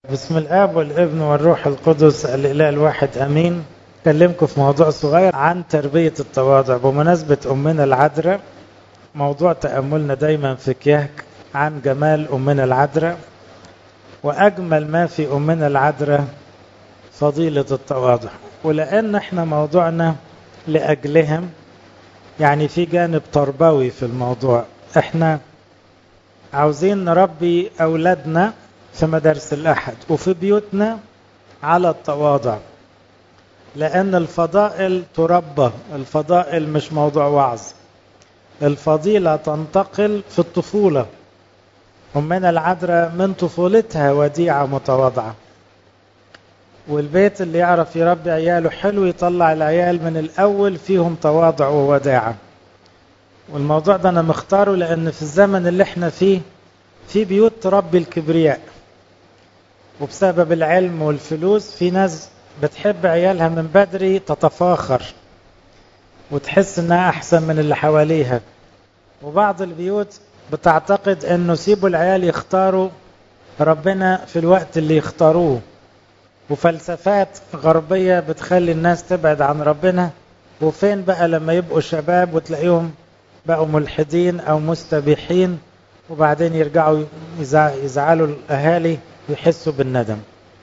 بسم الاب والابن والروح القدس الاله الواحد امين اكلمكم في موضوع صغير عن تربيه التواضع بمناسبه امنا العذراء موضوع تاملنا دايما في كيهك عن جمال امنا العذراء واجمل ما في امنا العذراء فضيله التواضع ولان احنا موضوعنا لاجلهم يعني في جانب تربوي في الموضوع احنا عاوزين نربي اولادنا في مدارس الأحد وفي بيوتنا على التواضع لأن الفضائل تربى الفضائل مش موضوع وعظ الفضيلة تنتقل في الطفولة أمنا العذراء من طفولتها وديعة متواضعة والبيت اللي يعرف يربي عياله حلو يطلع العيال من الأول فيهم تواضع ووداعة والموضوع ده أنا مختاره لأن في الزمن اللي احنا فيه في بيوت تربي الكبرياء وبسبب العلم والفلوس في ناس بتحب عيالها من بدري تتفاخر وتحس انها احسن من اللي حواليها وبعض البيوت بتعتقد انه سيبوا العيال يختاروا ربنا في الوقت اللي يختاروه وفلسفات غربية بتخلي الناس تبعد عن ربنا وفين بقى لما يبقوا شباب وتلاقيهم بقوا ملحدين او مستبيحين وبعدين يرجعوا يزعلوا الاهالي يحسوا بالندم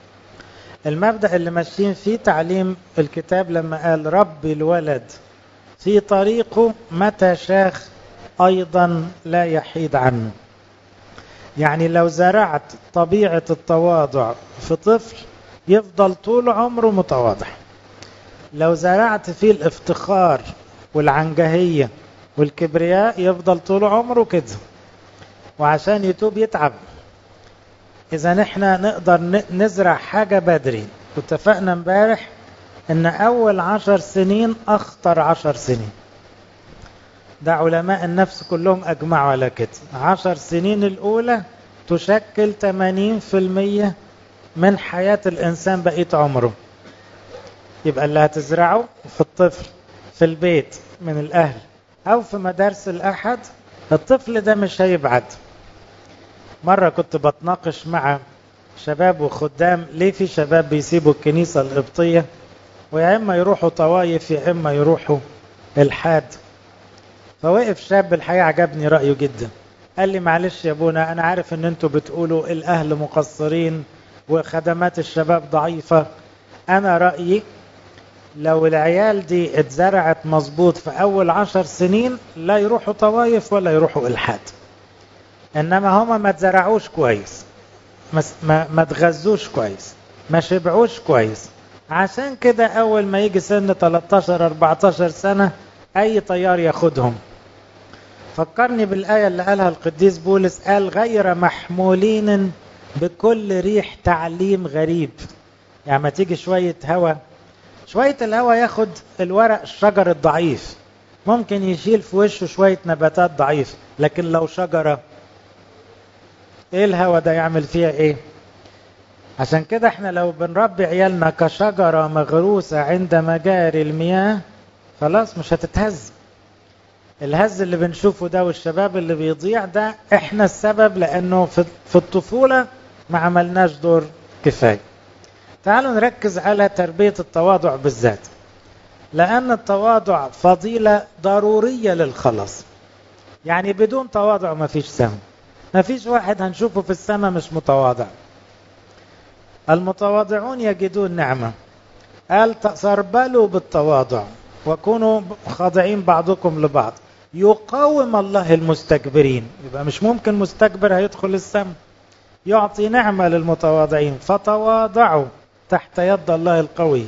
المبدأ اللي ماشيين فيه تعليم الكتاب لما قال ربي الولد في طريقه متى شاخ أيضا لا يحيد عنه يعني لو زرعت طبيعة التواضع في طفل يفضل طول عمره متواضع لو زرعت فيه الافتخار والعنجهية والكبرياء يفضل طول عمره كده وعشان يتوب يتعب إذا احنا نقدر نزرع حاجة بدري واتفقنا امبارح إن أول عشر سنين أخطر عشر سنين ده علماء النفس كلهم أجمعوا على كده عشر سنين الأولى تشكل 80% من حياة الإنسان بقية عمره يبقى اللي هتزرعه في الطفل في البيت من الأهل أو في مدارس الأحد الطفل ده مش هيبعد مرة كنت بتناقش مع شباب وخدام ليه في شباب بيسيبوا الكنيسة القبطية ويا إما يروحوا طوايف يا إما يروحوا الحاد فوقف شاب الحقيقة عجبني رأيه جدا قال لي معلش يا ابونا أنا عارف إن أنتوا بتقولوا الأهل مقصرين وخدمات الشباب ضعيفة أنا رأيي لو العيال دي اتزرعت مظبوط في أول عشر سنين لا يروحوا طوايف ولا يروحوا الحاد انما هما ما تزرعوش كويس ما ما, ما تغذوش كويس ما شبعوش كويس عشان كده اول ما يجي سن 13 14 سنه اي طيار ياخدهم فكرني بالايه اللي قالها القديس بولس قال غير محمولين بكل ريح تعليم غريب يعني ما تيجي شويه هوا شويه الهوا ياخد الورق الشجر الضعيف ممكن يشيل في وشه شويه نباتات ضعيفه لكن لو شجره ايه الهوا ده يعمل فيها ايه عشان كده احنا لو بنربي عيالنا كشجرة مغروسة عند مجاري المياه خلاص مش هتتهز الهز اللي بنشوفه ده والشباب اللي بيضيع ده احنا السبب لانه في الطفولة ما عملناش دور كفاية تعالوا نركز على تربية التواضع بالذات لأن التواضع فضيلة ضرورية للخلاص يعني بدون تواضع ما فيش سهم ما فيش واحد هنشوفه في السماء مش متواضع المتواضعون يجدون نعمة قال تسربلوا بالتواضع وكونوا خاضعين بعضكم لبعض يقاوم الله المستكبرين يبقى مش ممكن مستكبر هيدخل السماء يعطي نعمة للمتواضعين فتواضعوا تحت يد الله القوي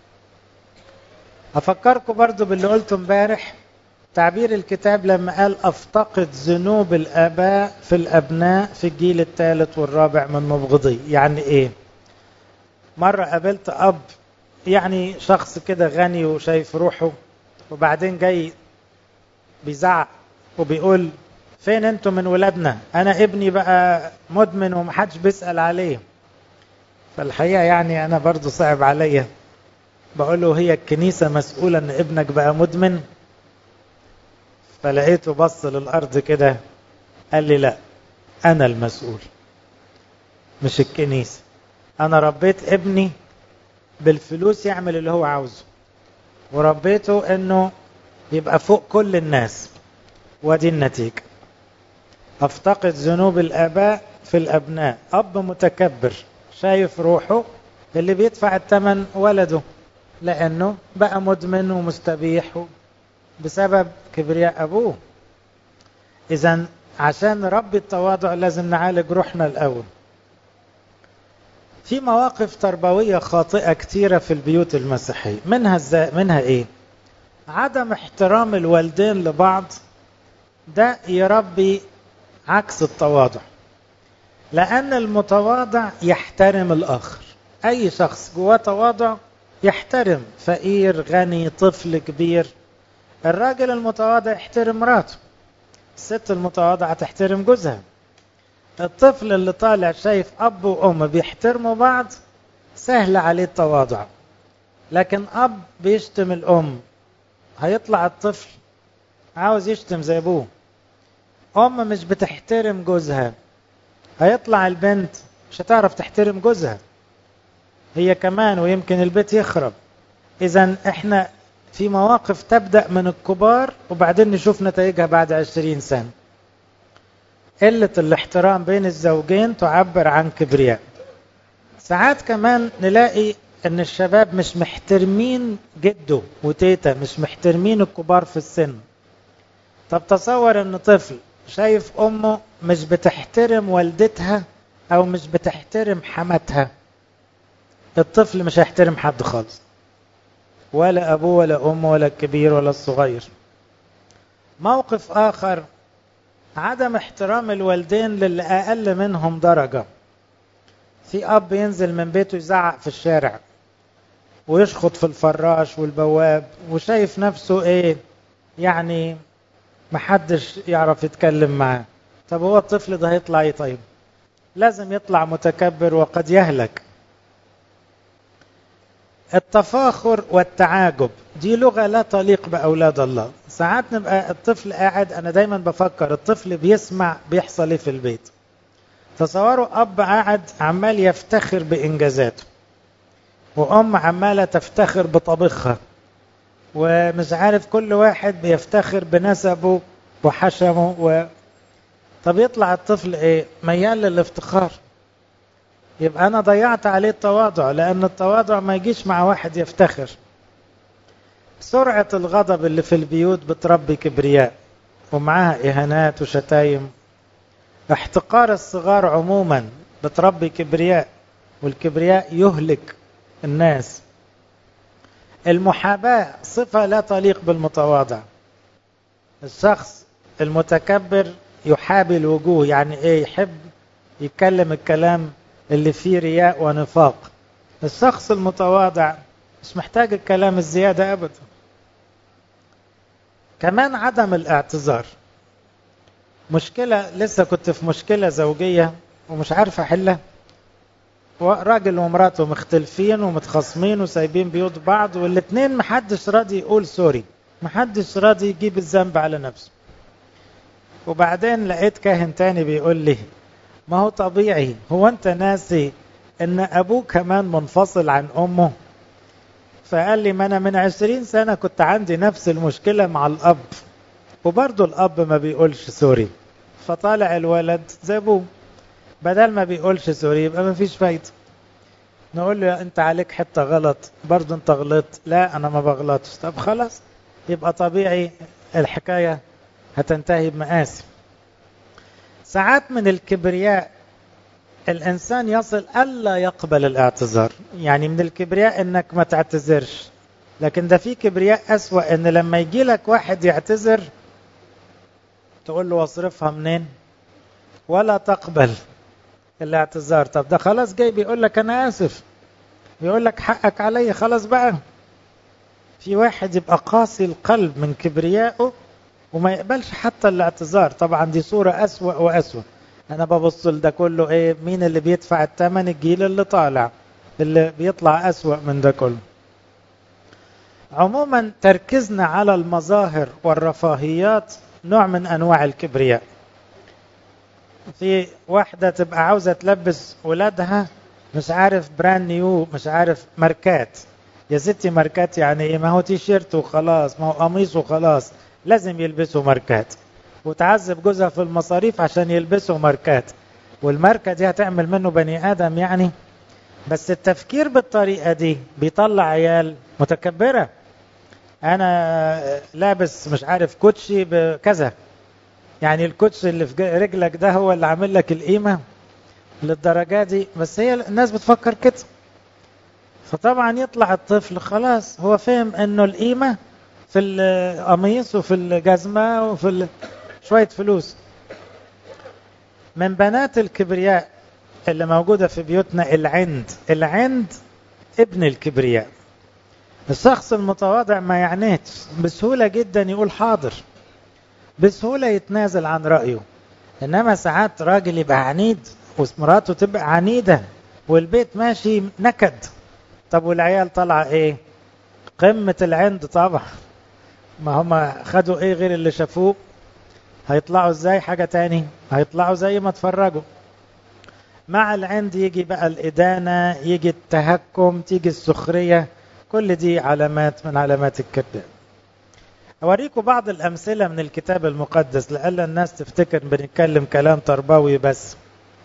أفكركم برضو باللي قلته امبارح تعبير الكتاب لما قال افتقد ذنوب الاباء في الابناء في الجيل الثالث والرابع من مبغضي يعني ايه مرة قابلت اب يعني شخص كده غني وشايف روحه وبعدين جاي بيزعق وبيقول فين انتوا من ولادنا انا ابني بقى مدمن ومحدش بيسأل عليه فالحقيقة يعني انا برضو صعب عليا بقول له هي الكنيسة مسؤولة ان ابنك بقى مدمن فلقيته بص للأرض كده قال لي لا أنا المسؤول مش الكنيسة انا ربيت ابني بالفلوس يعمل اللي هو عاوزه وربيته انه يبقى فوق كل الناس ودي النتيجة افتقد ذنوب الاباء في الابناء اب متكبر شايف روحه اللي بيدفع الثمن ولده لانه بقى مدمن ومستبيح بسبب كبرياء ابوه اذا عشان نربي التواضع لازم نعالج روحنا الاول في مواقف تربوية خاطئة كتيرة في البيوت المسيحية منها ازاي منها ايه عدم احترام الوالدين لبعض ده يربي عكس التواضع لأن المتواضع يحترم الآخر أي شخص جواه تواضع يحترم فقير غني طفل كبير الراجل المتواضع يحترم مراته الست المتواضعة تحترم جوزها الطفل اللي طالع شايف أب وأم بيحترموا بعض سهل عليه التواضع لكن أب بيشتم الأم هيطلع الطفل عاوز يشتم زي أبوه أم مش بتحترم جوزها هيطلع البنت مش هتعرف تحترم جوزها هي كمان ويمكن البيت يخرب إذا إحنا في مواقف تبدأ من الكبار وبعدين نشوف نتائجها بعد عشرين سنة قلة الاحترام بين الزوجين تعبر عن كبرياء ساعات كمان نلاقي ان الشباب مش محترمين جده وتيتا مش محترمين الكبار في السن طب تصور ان طفل شايف امه مش بتحترم والدتها او مش بتحترم حماتها الطفل مش هيحترم حد خالص ولا ابوه ولا امه ولا الكبير ولا الصغير موقف اخر عدم احترام الوالدين للي اقل منهم درجه في اب ينزل من بيته يزعق في الشارع ويشخط في الفراش والبواب وشايف نفسه ايه يعني محدش يعرف يتكلم معاه طب هو الطفل ده هيطلع ايه طيب لازم يطلع متكبر وقد يهلك التفاخر والتعاجب دي لغة لا تليق بأولاد الله ساعات نبقى الطفل قاعد أنا دايما بفكر الطفل بيسمع بيحصل ايه في البيت تصوروا أب قاعد عمال يفتخر بإنجازاته وأم عمالة تفتخر بطبخها ومش عارف كل واحد بيفتخر بنسبه وحشمه و... طب يطلع الطفل ايه ميال للافتخار يبقى انا ضيعت عليه التواضع لان التواضع ما يجيش مع واحد يفتخر سرعة الغضب اللي في البيوت بتربي كبرياء ومعاها اهانات وشتايم احتقار الصغار عموما بتربي كبرياء والكبرياء يهلك الناس المحاباة صفة لا تليق بالمتواضع الشخص المتكبر يحابي الوجوه يعني ايه يحب يتكلم الكلام اللي فيه رياء ونفاق الشخص المتواضع مش محتاج الكلام الزيادة أبدا كمان عدم الاعتذار مشكلة لسه كنت في مشكلة زوجية ومش عارف أحلها راجل ومراته مختلفين ومتخاصمين وسايبين بيوت بعض والاتنين محدش راضي يقول سوري محدش راضي يجيب الذنب على نفسه وبعدين لقيت كاهن تاني بيقول لي ما هو طبيعي هو انت ناسي ان ابوه كمان منفصل عن امه فقال لي ما انا من عشرين سنة كنت عندي نفس المشكلة مع الاب وبرضه الاب ما بيقولش سوري فطالع الولد زي ابوه بدل ما بيقولش سوري يبقى ما فيش فايدة نقول له انت عليك حتة غلط برضه انت غلطت لا انا ما بغلطش طب خلاص يبقى طبيعي الحكاية هتنتهي بمآسي ساعات من الكبرياء الإنسان يصل ألا يقبل الاعتذار يعني من الكبرياء إنك ما تعتذرش لكن ده في كبرياء أسوأ إن لما يجي لك واحد يعتذر تقول له واصرفها منين ولا تقبل الاعتذار طب ده خلاص جاي بيقول لك أنا آسف بيقول لك حقك علي خلاص بقى في واحد يبقى قاسي القلب من كبريائه وما يقبلش حتى الاعتذار طبعا دي صورة أسوأ وأسوأ أنا ببص لده كله إيه مين اللي بيدفع الثمن الجيل اللي طالع اللي بيطلع أسوأ من ده كله عموما تركيزنا على المظاهر والرفاهيات نوع من أنواع الكبرياء في واحدة تبقى عاوزة تلبس ولادها مش عارف براند نيو مش عارف ماركات يا ستي ماركات يعني ايه ما هو تي شيرت وخلاص ما هو قميص وخلاص لازم يلبسوا ماركات وتعذب جوزها في المصاريف عشان يلبسوا ماركات والماركة دي هتعمل منه بني آدم يعني بس التفكير بالطريقة دي بيطلع عيال متكبرة أنا لابس مش عارف كوتشي بكذا يعني الكوتشي اللي في رجلك ده هو اللي عامل لك القيمة للدرجة دي بس هي الناس بتفكر كده فطبعا يطلع الطفل خلاص هو فهم انه القيمة في القميص وفي الجزمة وفي شوية فلوس من بنات الكبرياء اللي موجودة في بيوتنا العند العند ابن الكبرياء الشخص المتواضع ما يعنيش بسهولة جدا يقول حاضر بسهولة يتنازل عن رأيه إنما ساعات راجل يبقى عنيد ومراته تبقى عنيدة والبيت ماشي نكد طب والعيال طالعة ايه قمة العند طبعا ما هم خدوا ايه غير اللي شافوه هيطلعوا ازاي حاجة تاني هيطلعوا زي ما اتفرجوا مع العند يجي بقى الإدانة يجي التهكم تيجي السخرية كل دي علامات من علامات الكذاب أوريكم بعض الأمثلة من الكتاب المقدس لألا الناس تفتكر بنتكلم كلام تربوي بس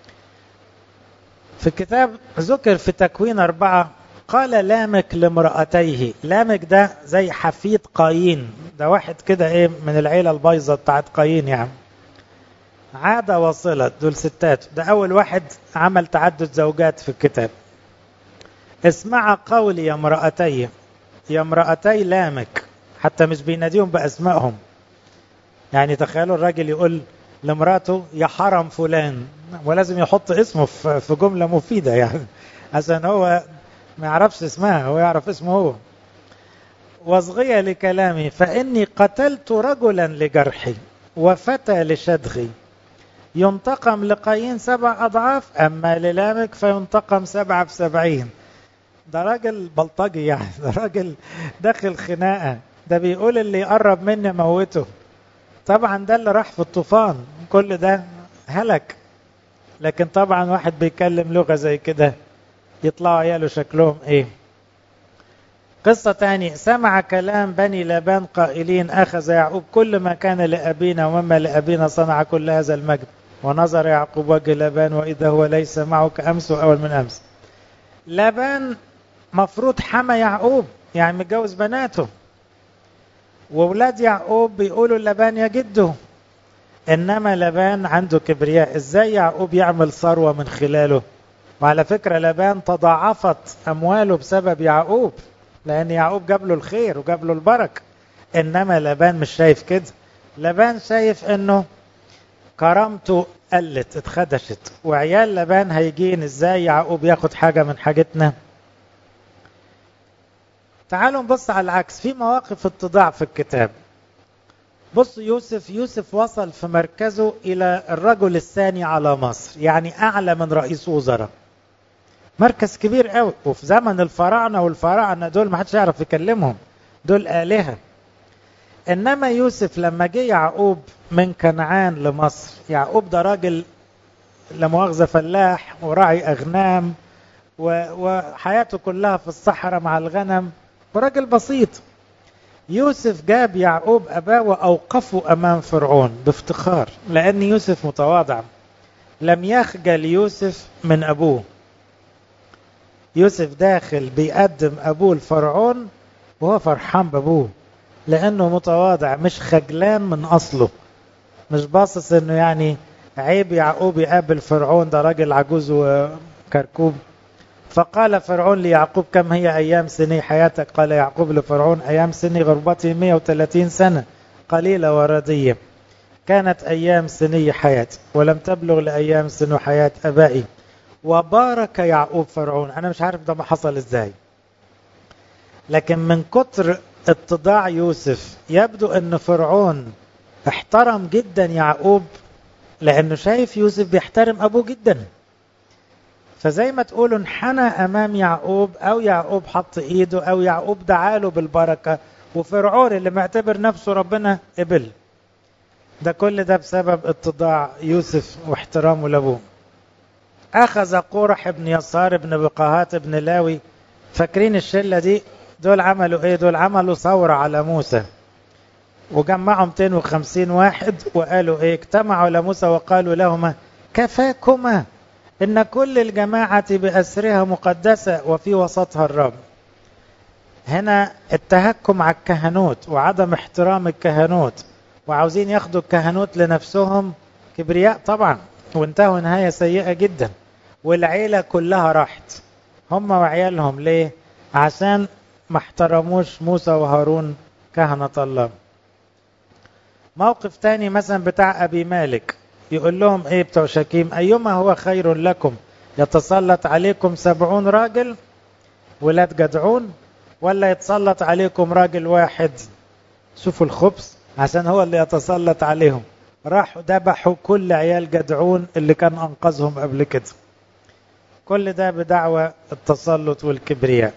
في الكتاب ذكر في تكوين أربعة قال لامك لامرأتيه لامك ده زي حفيد قايين ده واحد كده ايه من العيلة البايظة بتاعت قايين يعني عادة وصلت دول ستات ده أول واحد عمل تعدد زوجات في الكتاب اسمع قولي يا امرأتي يا امرأتي لامك حتى مش بيناديهم بأسمائهم يعني تخيلوا الراجل يقول لمراته يا حرم فلان ولازم يحط اسمه في جملة مفيدة يعني عشان هو ما يعرفش اسمها هو يعرف اسمه هو واصغي لكلامي فإني قتلت رجلا لجرحي وفتى لشدغي ينتقم لقايين سبع أضعاف أما للامك فينتقم سبعة في سبعين ده راجل بلطجي يعني ده راجل داخل خناقة ده بيقول اللي يقرب مني موته طبعا ده اللي راح في الطوفان كل ده هلك لكن طبعا واحد بيتكلم لغة زي كده يطلعوا عياله شكلهم ايه قصة تاني سمع كلام بني لابان قائلين أخذ يعقوب كل ما كان لأبينا ومما لأبينا صنع كل هذا المجد ونظر يعقوب وجه لابان وإذا هو ليس معه كأمس وأول من أمس لابان مفروض حمى يعقوب يعني متجوز بناته وولاد يعقوب بيقولوا لابان يا جده انما لابان عنده كبرياء ازاي يعقوب يعمل ثروه من خلاله وعلى فكره لابان تضاعفت امواله بسبب يعقوب لان يعقوب جاب له الخير وجاب له البركه انما لابان مش شايف كده لابان شايف انه كرامته قلت اتخدشت وعيال لابان هيجين ازاي يعقوب ياخد حاجه من حاجتنا تعالوا نبص على العكس في مواقف اتضاع في الكتاب بص يوسف يوسف وصل في مركزه إلى الرجل الثاني على مصر يعني أعلى من رئيس وزراء مركز كبير قوي وفي زمن الفراعنة والفراعنة دول ما حدش يعرف يكلمهم دول آلهة إنما يوسف لما جه يعقوب من كنعان لمصر يعقوب ده راجل لمؤاخذة فلاح وراعي أغنام وحياته كلها في الصحراء مع الغنم وراجل بسيط يوسف جاب يعقوب أباه وأوقفه أمام فرعون بافتخار لأن يوسف متواضع لم يخجل يوسف من أبوه يوسف داخل بيقدم أبوه لفرعون وهو فرحان بأبوه لأنه متواضع مش خجلان من أصله مش باصص إنه يعني عيب يعقوب يقابل فرعون ده راجل عجوز وكركوب فقال فرعون ليعقوب كم هي أيام سني حياتك قال يعقوب لفرعون أيام سني غربتي 130 سنة قليلة وردية كانت أيام سني حياتي ولم تبلغ لأيام سنو حياة أبائي وبارك يعقوب فرعون أنا مش عارف ده ما حصل إزاي لكن من كتر اتضاع يوسف يبدو أن فرعون احترم جدا يعقوب لأنه شايف يوسف بيحترم أبوه جداً فزي ما تقولوا انحنى امام يعقوب او يعقوب حط ايده او يعقوب دعاله بالبركه وفرعون اللي معتبر نفسه ربنا قبل ده كل ده بسبب اتضاع يوسف واحترامه لابوه أخذ قورح بن يسار بن بقاهات بن لاوي فاكرين الشلة دي دول عملوا ايه دول عملوا ثورة على موسى وجمعوا 250 واحد وقالوا ايه اجتمعوا لموسى وقالوا لهما كفاكما ان كل الجماعة بأسرها مقدسة وفي وسطها الرب هنا التهكم على الكهنوت وعدم احترام الكهنوت وعاوزين ياخدوا الكهنوت لنفسهم كبرياء طبعا وانتهوا نهاية سيئة جدا والعيلة كلها راحت هم وعيالهم ليه عشان ما احترموش موسى وهارون كهنة الله موقف تاني مثلا بتاع أبي مالك يقول لهم ايه بتوع شكيم أيما هو خير لكم يتسلط عليكم سبعون راجل ولاد جدعون ولا يتسلط عليكم راجل واحد شوفوا الخبز عشان هو اللي يتسلط عليهم راحوا ذبحوا كل عيال جدعون اللي كان أنقذهم قبل كده كل ده بدعوى التسلط والكبرياء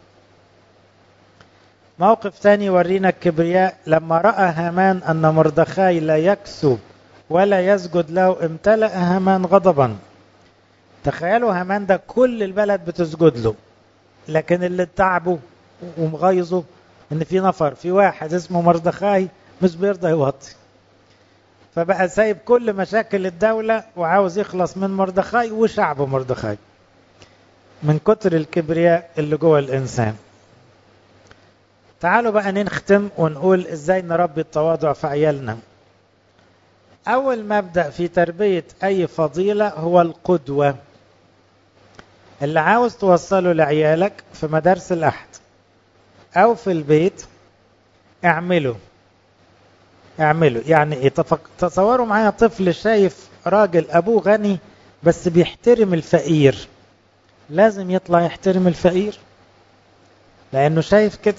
موقف تاني يورينا الكبرياء لما رأى هامان أن مردخاي لا يكسب ولا يسجد له امتلأ هامان غضبا تخيلوا هامان ده كل البلد بتسجد له لكن اللي تعبه ومغيظه ان في نفر في واحد اسمه مردخاي مش بيرضى يوطي فبقى سايب كل مشاكل الدولة وعاوز يخلص من مردخاي وشعب مردخاي من كتر الكبرياء اللي جوه الإنسان تعالوا بقى نختم ونقول ازاي نربي التواضع في عيالنا أول مبدأ في تربية أي فضيلة هو القدوة اللي عاوز توصله لعيالك في مدارس الأحد أو في البيت اعمله اعمله يعني ايه تصوروا معايا طفل شايف راجل أبوه غني بس بيحترم الفقير لازم يطلع يحترم الفقير لأنه شايف كده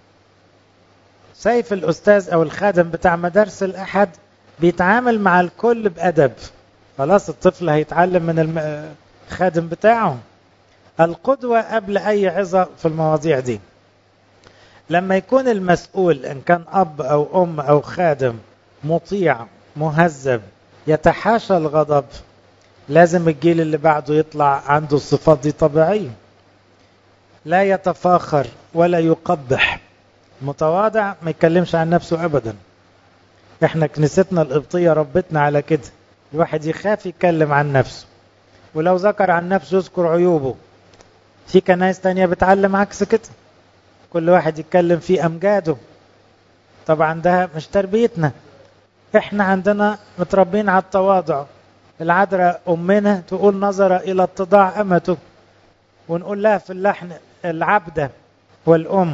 شايف الأستاذ أو الخادم بتاع مدارس الأحد بيتعامل مع الكل بأدب خلاص الطفل هيتعلم من الخادم بتاعه القدوة قبل أي عظة في المواضيع دي لما يكون المسؤول إن كان أب أو أم أو خادم مطيع مهذب يتحاشى الغضب لازم الجيل اللي بعده يطلع عنده الصفات دي طبيعية لا يتفاخر ولا يقبح متواضع ما يتكلمش عن نفسه أبدا احنا كنيستنا القبطية ربتنا على كده الواحد يخاف يتكلم عن نفسه ولو ذكر عن نفسه يذكر عيوبه في كنايس تانية بتعلم عكس كده كل واحد يتكلم في أمجاده طبعا ده مش تربيتنا احنا عندنا متربين على التواضع العذراء أمنا تقول نظر إلى اتضاع أمته ونقول لها في اللحن العبدة والأم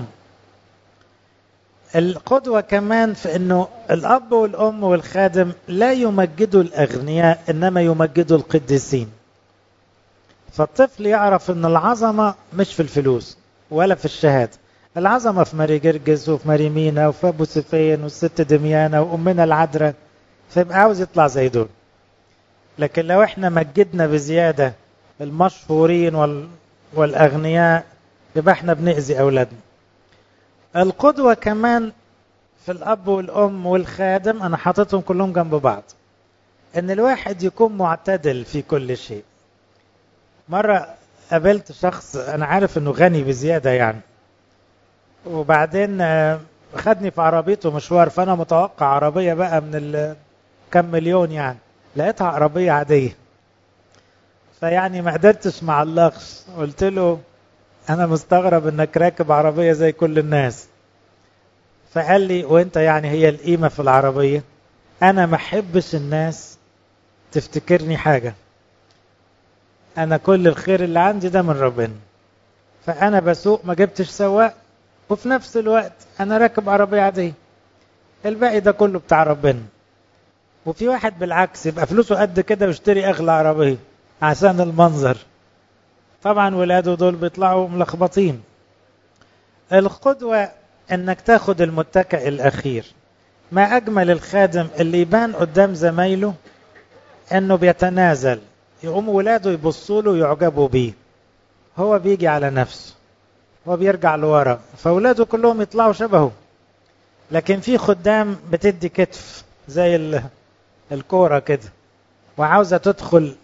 القدوة كمان في أنه الأب والأم والخادم لا يمجدوا الأغنياء إنما يمجدوا القديسين فالطفل يعرف أن العظمة مش في الفلوس ولا في الشهادة العظمة في ماري جرجس وفي ماري مينا وفي أبو سفين والست دميانة وأمنا العذراء فيبقى عاوز يطلع زي دول لكن لو احنا مجدنا بزيادة المشهورين وال... والأغنياء يبقى احنا بنأذي أولادنا القدوة كمان في الأب والأم والخادم أنا حاططهم كلهم جنب بعض إن الواحد يكون معتدل في كل شيء مرة قابلت شخص أنا عارف إنه غني بزيادة يعني وبعدين خدني في عربيته مشوار فأنا متوقع عربية بقى من كم مليون يعني لقيتها عربية عادية فيعني ما قدرتش مع اللغش قلت له أنا مستغرب إنك راكب عربية زي كل الناس فقال لي وأنت يعني هي القيمة في العربية أنا ما أحبش الناس تفتكرني حاجة أنا كل الخير اللي عندي ده من ربنا فأنا بسوق ما جبتش سواق وفي نفس الوقت أنا راكب عربية عادية الباقي ده كله بتاع ربنا وفي واحد بالعكس يبقى فلوسه قد كده ويشتري أغلى عربية عشان المنظر طبعا ولاده دول بيطلعوا ملخبطين القدوة انك تاخد المتكئ الاخير ما اجمل الخادم اللي يبان قدام زمايله انه بيتنازل يقوم ولاده يبصوا له ويعجبوا بيه هو بيجي على نفسه هو بيرجع لورا فاولاده كلهم يطلعوا شبهه لكن في خدام بتدي كتف زي الكوره كده وعاوزه تدخل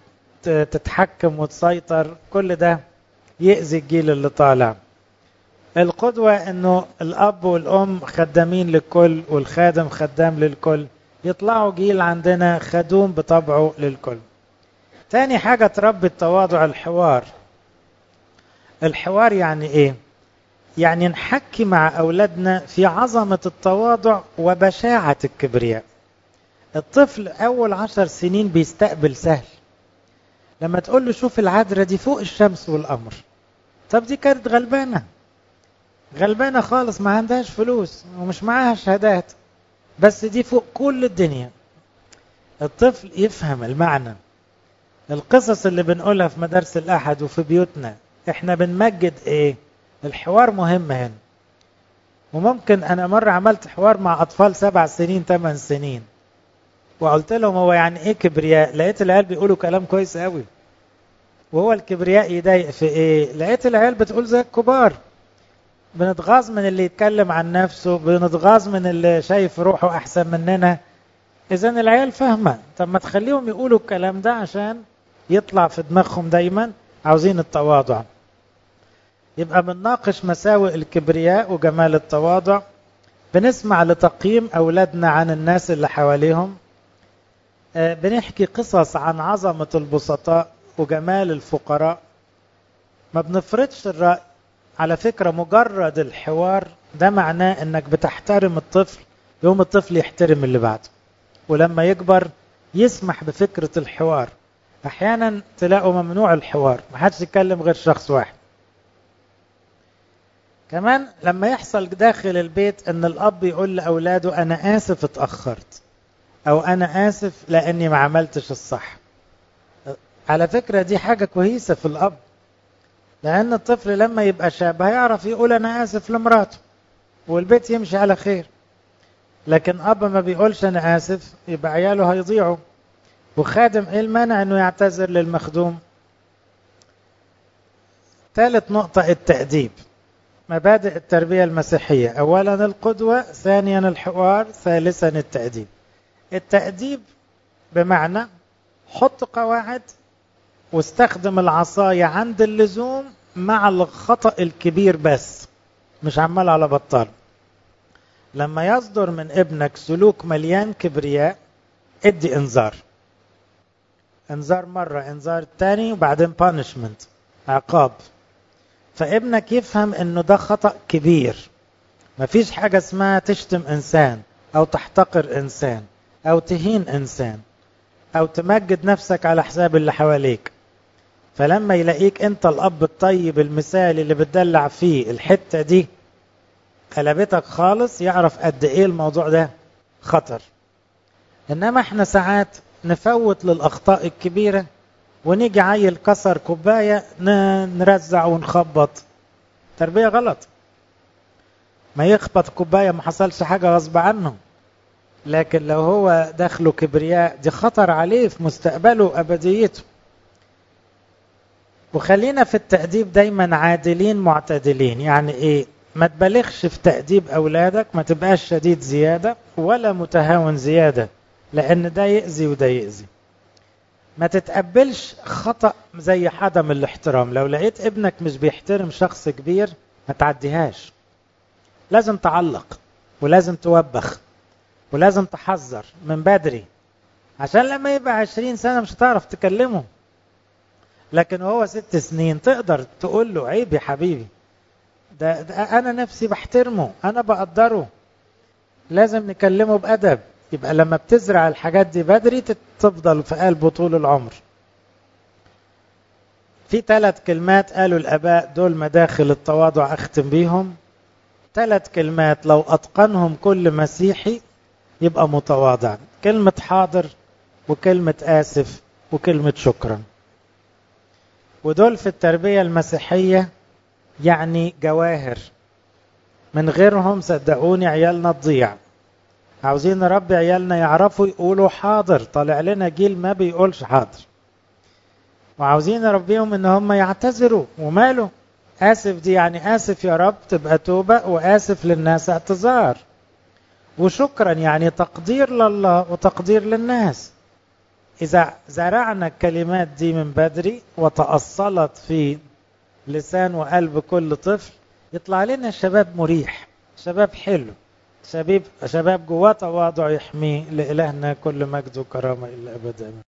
وتتحكم وتسيطر كل ده يأذي الجيل اللي طالع القدوة انه الاب والام خدامين للكل والخادم خدام للكل يطلعوا جيل عندنا خدوم بطبعه للكل تاني حاجة تربي التواضع الحوار الحوار يعني ايه يعني نحكي مع اولادنا في عظمة التواضع وبشاعة الكبرياء الطفل اول عشر سنين بيستقبل سهل لما تقول له شوف العذراء دي فوق الشمس والقمر طب دي كانت غلبانه غلبانه خالص ما عندهاش فلوس ومش معاها شهادات بس دي فوق كل الدنيا الطفل يفهم المعنى القصص اللي بنقولها في مدارس الاحد وفي بيوتنا احنا بنمجد ايه الحوار مهم هنا وممكن انا مره عملت حوار مع اطفال سبع سنين ثمان سنين وقلت لهم هو يعني ايه كبرياء لقيت العيال بيقولوا كلام كويس قوي وهو الكبرياء يضايق في ايه لقيت العيال بتقول زي الكبار بنتغاظ من اللي يتكلم عن نفسه بنتغاظ من اللي شايف روحه احسن مننا اذا العيال فاهمه طب ما تخليهم يقولوا الكلام ده عشان يطلع في دماغهم دايما عاوزين التواضع يبقى بنناقش مساوئ الكبرياء وجمال التواضع بنسمع لتقييم اولادنا عن الناس اللي حواليهم بنحكي قصص عن عظمه البسطاء وجمال الفقراء ما بنفرضش الراي على فكرة مجرد الحوار ده معناه انك بتحترم الطفل يوم الطفل يحترم اللي بعده ولما يكبر يسمح بفكرة الحوار احيانا تلاقوا ممنوع الحوار ما حدش يتكلم غير شخص واحد كمان لما يحصل داخل البيت ان الاب يقول لاولاده انا اسف اتاخرت او انا اسف لاني ما عملتش الصح على فكره دي حاجه كويسه في الاب لأن الطفل لما يبقى شاب هيعرف يقول أنا آسف لمراته والبيت يمشي على خير لكن أب ما بيقولش أنا آسف يبقى عياله هيضيعوا وخادم إيه المانع إنه يعتذر للمخدوم ثالث نقطة التأديب مبادئ التربية المسيحية أولا القدوة ثانيا الحوار ثالثا التأديب التأديب بمعنى حط قواعد واستخدم العصاية عند اللزوم مع الخطأ الكبير بس مش عمال على بطال لما يصدر من ابنك سلوك مليان كبرياء ادي انذار انذار مرة انذار تاني وبعدين بانشمنت عقاب فابنك يفهم انه ده خطأ كبير مفيش حاجة اسمها تشتم انسان او تحتقر انسان او تهين انسان او تمجد نفسك على حساب اللي حواليك فلما يلاقيك انت الاب الطيب المثالي اللي بتدلع فيه الحته دي قلبتك خالص يعرف قد ايه الموضوع ده خطر انما احنا ساعات نفوت للاخطاء الكبيره ونيجي عيل كسر كوبايه نرزع ونخبط تربيه غلط ما يخبط كوبايه ما حصلش حاجه غصب عنه لكن لو هو دخله كبرياء دي خطر عليه في مستقبله وابديته وخلينا في التأديب دايما عادلين معتدلين يعني ايه ما تبالغش في تأديب أولادك ما تبقاش شديد زيادة ولا متهاون زيادة لأن ده يأذي وده يأذي ما تتقبلش خطأ زي عدم الاحترام لو لقيت ابنك مش بيحترم شخص كبير ما تعديهاش لازم تعلق ولازم توبخ ولازم تحذر من بدري عشان لما يبقى عشرين سنة مش هتعرف تكلمه لكن وهو ست سنين تقدر تقول له عيب يا حبيبي ده, ده انا نفسي بحترمه انا بقدره لازم نكلمه بادب يبقى لما بتزرع الحاجات دي بدري تفضل في قلبه طول العمر في ثلاث كلمات قالوا الاباء دول مداخل التواضع اختم بيهم ثلاث كلمات لو اتقنهم كل مسيحي يبقى متواضع كلمه حاضر وكلمه اسف وكلمه شكرا ودول في التربية المسيحية يعني جواهر من غيرهم صدقوني عيالنا تضيع عاوزين نربي عيالنا يعرفوا يقولوا حاضر طالع لنا جيل ما بيقولش حاضر وعاوزين نربيهم ان هم يعتذروا وماله اسف دي يعني اسف يا رب تبقى توبة واسف للناس اعتذار وشكرا يعني تقدير لله وتقدير للناس إذا زرعنا الكلمات دي من بدري وتأصلت في لسان وقلب كل طفل يطلع لنا شباب مريح شباب حلو شباب شباب جواه تواضع يحميه لإلهنا كل مجد وكرامة إلا أبدا